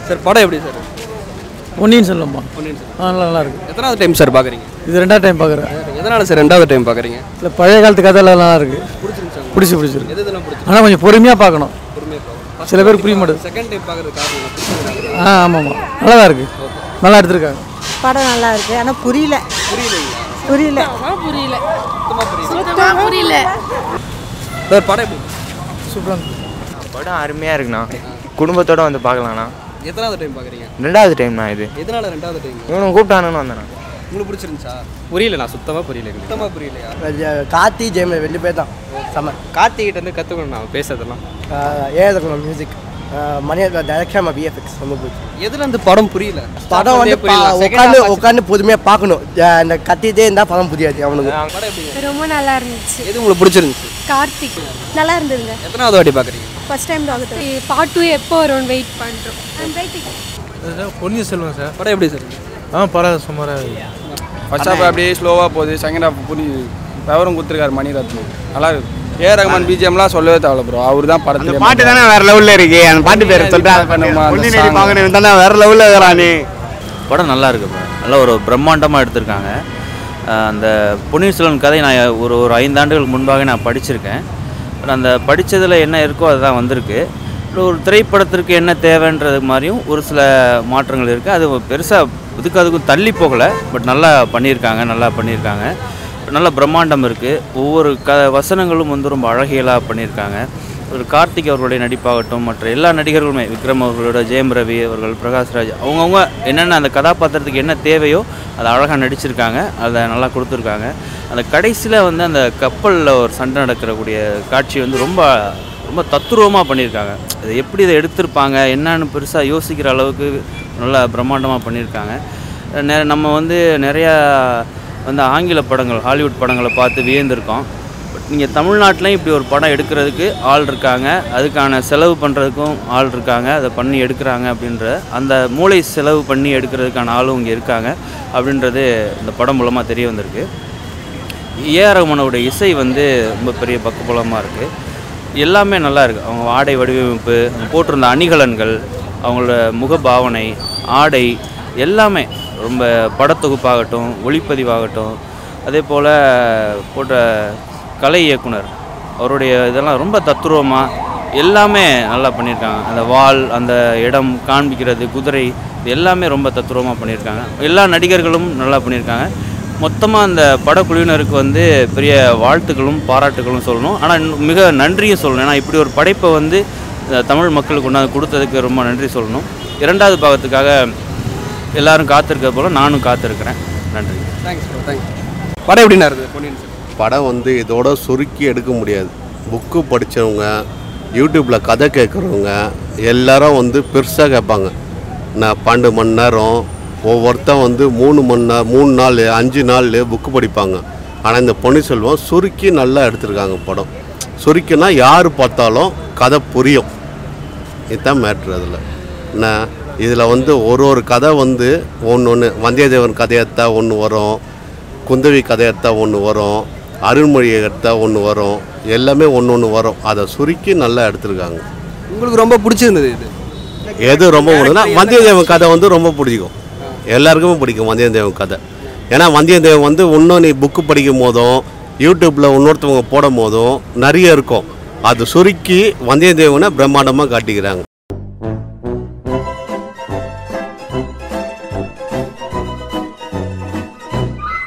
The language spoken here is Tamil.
சார் படம் எப்படி சார் பொன்னியின் செல்வம்பா பொன்னியின் செல்வன் ஆ நல்லா நல்லா இருக்கு எத்தனாவது டைம் சார் பார்க்குறீங்க இது ரெண்டாவது டைம் பார்க்குறேன் எதனால சார் ரெண்டாவது டைம் பார்க்குறீங்க இல்லை பழைய காலத்து கதையெல்லாம் நல்லா இருக்கு பிடிச்சிருந்துச்சு பிடிச்சி பிடிச்சிருக்கு எது இதெல்லாம் பிடிச்சி ஆனால் கொஞ்சம் பொறுமையாக பார்க்கணும் பொறுமையாக பார்க்கணும் சில பேர் புரிய மாட்டேது செகண்ட் டைம் பார்க்குறது காரணம் ஆ ஆமாம்மா நல்லா தான் இருக்கு நல்லா எடுத்திருக்காங்க படம் நல்லா இருக்கு ஆனால் புரியல புரியல புரியல சுத்தமா புரியல சார் படம் எப்படி சூப்பராக படம் அருமையாக இருக்குண்ணா குடும்பத்தோட வந்து பார்க்கலாண்ணா எத்தனாவது டைம் பார்க்குறீங்க ரெண்டாவது டைம்ண்ணா இது எதனால ரெண்டாவது டைம் இவனும் கூப்பிட்டானுன்னு வந்தேண்ணா உங்களுக்கு பிடிச்சிருந்துச்சா புரியல நான் சுத்தமாக புரியல எங்களுக்கு சுத்தமாக புரியலையா கார்த்தி ஜெயம் ரெண்டு பேர் தான் செம்ம கார்த்திகிட்ட இருந்து கற்றுக்கணும் நான் பேசுறதெல்லாம் ஏதக்கணும் மியூசிக் மணி டைரக்ஷன் விஎஃப்எக்ஸ் ரொம்ப பிடிச்சி எதுல இந்த படம் புரியல படம் வந்து புரியல உட்காந்து உட்காந்து பொறுமையாக பார்க்கணும் இந்த கத்திட்டே இருந்தால் படம் புரியாது அவனுக்கு படம் எப்படிங்க ரொம்ப நல்லா இருந்துச்சு எது உங்களுக்கு பிடிச்சிருந்துச்சு கார்த்திக் நல்லா இருந்ததுங்க எத்தனாவது வாட்டி பார்க்குறீங்க first time doctor part two எப்போ வரும்னு வெயிட் பண்ணுறோம் I'm waiting Ponniyin Selvan sir படம் எப்படி சார் ஆ பரவாயில்ல சுமாராக ஃபர்ஸ்ட் ஹாஃப் அப்படியே ஸ்லோவாக போகுது செகண்ட் ஹாஃப் புரி விவரம் கொடுத்துருக்காரு மணிரத்னம் நல்லா இருக்கு ஏ ரஹ்மான் பிஜிஎம்லாம் சொல்லவே தேவையில்ல ப்ரோ அவர் தான் படத்துல பாட்டு தானே வேற லெவல்ல இருக்கு அந்த பாட்டு பேர் பண்ணுமா, அந்த சொல்லிட்டு song. பாக்கணும் தானே வேற லெவல்ல இருக்கிறான் நீ படம் நல்லா இருக்கு bro. நல்ல ஒரு பிரம்மாண்டமாக எடுத்திருக்காங்க அஹ் அந்த பொன்னியின் செல்வன் கதை நான் ஒரு ஒரு ஐந்து ஆண்டுகளுக்கு முன்பாக நான் படிச்சிருக்கேன் பட் அந்த படித்ததில் என்ன இருக்கோ அதுதான் வந்திருக்கு அப்புறம் ஒரு திரைப்படத்திற்கு என்ன தேவைன்றது மாதிரியும் ஒரு சில மாற்றங்கள் இருக்குது அது பெருசாக இதுக்கு அதுக்கும் தள்ளி போகலை பட் நல்லா பண்ணியிருக்காங்க நல்லா பண்ணியிருக்காங்க நல்ல பிரம்மாண்டம் இருக்குது ஒவ்வொரு க வசனங்களும் வந்து ரொம்ப அழகியலாக பண்ணியிருக்காங்க ஒரு கார்த்திக் அவர்களுடைய நடிப்பாகட்டும் மற்ற எல்லா நடிகர்களுமே விக்ரம் அவர்களோட ஜெயம் ரவி அவர்கள் பிரகாஷ்ராஜ் அவங்கவுங்க என்னென்ன அந்த கதாபாத்திரத்துக்கு என்ன தேவையோ அதை அழகாக நடிச்சிருக்காங்க அதை நல்லா கொடுத்துருக்காங்க அந்த கடைசியில் வந்து அந்த கப்பலில் ஒரு சண்டை நடக்கிறக்கூடிய காட்சி வந்து ரொம்ப ரொம்ப தத்துரூபமாக பண்ணியிருக்காங்க அதை எப்படி இதை எடுத்திருப்பாங்க என்னன்னு பெருசாக யோசிக்கிற அளவுக்கு நல்லா பிரம்மாண்டமாக பண்ணியிருக்காங்க நெ- நம்ம வந்து நிறையா வந்து ஆங்கில படங்கள் ஹாலிவுட் படங்களை பார்த்து வியந்திருக்கோம் பட் நீங்கள் தமிழ்நாட்டிலையும் இப்படி ஒரு படம் எடுக்கிறதுக்கு ஆள் இருக்காங்க அதுக்கான செலவு பண்ணுறதுக்கும் ஆள் இருக்காங்க அதை பண்ணி எடுக்கிறாங்க அப்படின்ற அந்த மூளை செலவு பண்ணி எடுக்கிறதுக்கான ஆளும் இங்கே இருக்காங்க அப்படின்றது இந்த படம் மூலமாக தெரிய வந்திருக்கு ஏஆர் ரகுமானோட இசை வந்து ரொம்ப பெரிய பக்கபலமாக இருக்குது எல்லாமே நல்லா இருக்குது அவங்க ஆடை வடிவமைப்பு அவங்க போட்டிருந்த அணிகலன்கள் அவங்களோட முகபாவனை ஆடை எல்லாமே ரொம்ப படத்தொகுப்பாகட்டும் ஒளிப்பதிவாகட்டும் அதே போல் போட்ட கலை இயக்குனர் அவருடைய இதெல்லாம் ரொம்ப தத்துருவமாக எல்லாமே நல்லா பண்ணியிருக்காங்க அந்த வால் அந்த இடம் காண்பிக்கிறது குதிரை இது எல்லாமே ரொம்ப தத்துருவமாக பண்ணியிருக்காங்க எல்லா நடிகர்களும் நல்லா பண்ணியிருக்காங்க மொத்தமாக அந்த படக்குழுவினருக்கு வந்து பெரிய வாழ்த்துக்களும் பாராட்டுகளும் சொல்லணும் ஆனால் மிக நன்றியும் சொல்லணும் ஏன்னா இப்படி ஒரு படைப்பை வந்து அஹ், தமிழ் மக்களுக்கு கொண்டாந்து கொடுத்ததுக்கு ரொம்ப நன்றி சொல்லணும் இரண்டாவது பாகத்துக்காக எல்லாரும் காத்திருக்க போல நானும் காத்திருக்கிறேன் நன்றி தேங்க்ஸ் ப்ரோ தேங்க்ஸ் படம் எப்படின்னா இருக்குது பொன்னியின் செல்வன் படம் வந்து இதோட சுருக்கி எடுக்க முடியாது புக்கு படித்தவங்க யூடியூப்பில் கதை கேட்குறவங்க எல்லாரும் வந்து பெருசாக கேட்பாங்க நான் பன்னெண்டு மணி நேரம் ஒவ்வொருத்தன் வந்து மூணு மணி நேரம் மூணு நாள் அஞ்சு நாள் புக்கு படிப்பாங்க ஆனால் இந்த பொன்னி செல்வம் சுருக்கி நல்லா எடுத்திருக்காங்க படம் சுருக்கினா யார் பார்த்தாலும் கதை புரியும் இதுதான் மேட்ரு அதில் என்ன இதில் வந்து ஒரு ஒரு கதை வந்து ஒன்று ஒன்று வந்தியத்தேவன் கதையத்தா ஒன்று வரும் குந்தவி கதையத்தா ஒன்று வரும் அருள்மொழி எடுத்தா ஒன்று வரும் எல்லாமே ஒன்று ஒன்று வரும் அதை சுருக்கி நல்லா எடுத்திருக்காங்க உங்களுக்கு ரொம்ப பிடிச்சிருந்தது இது எது ரொம்ப பிடிக்கும்னா வந்தியத்தேவன் கதை வந்து ரொம்ப பிடிக்கும் எல்லாருக்குமே பிடிக்கும் வந்தியத்தேவன் கதை ஏன்னா வந்தியத்தேவன் வந்து இன்னும் நீ புக்கு படிக்கும் போதும் யூடியூப்பில் இன்னொருத்தவங்க போடும் போதும் நிறைய இருக்கும் அது சுருக்கி வந்தியத்தேவனை பிரம்மாண்டமாக காட்டிக்கிறாங்க